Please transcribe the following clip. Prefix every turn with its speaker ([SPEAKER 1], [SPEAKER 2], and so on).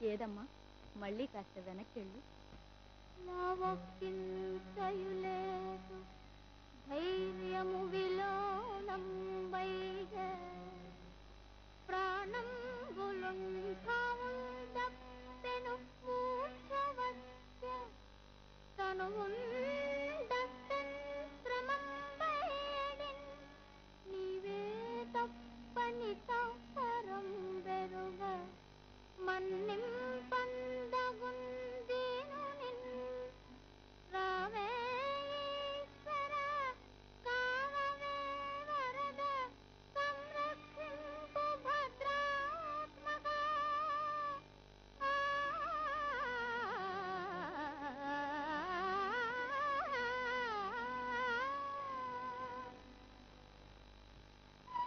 [SPEAKER 1] ఏదమ్మా మళ్ళీ కాస్త వెనక్కెళ్ళు
[SPEAKER 2] నావొక్కింతయులేదు ధైర్యము విలోనం వైగ ప్రాణం గులుంఠావుందప్పెను మూర్ఛవత్య తనువుండస్తంత్రమం బయడిన్ నీవే తప్పని తప్పరం బెరుగ మన్నిం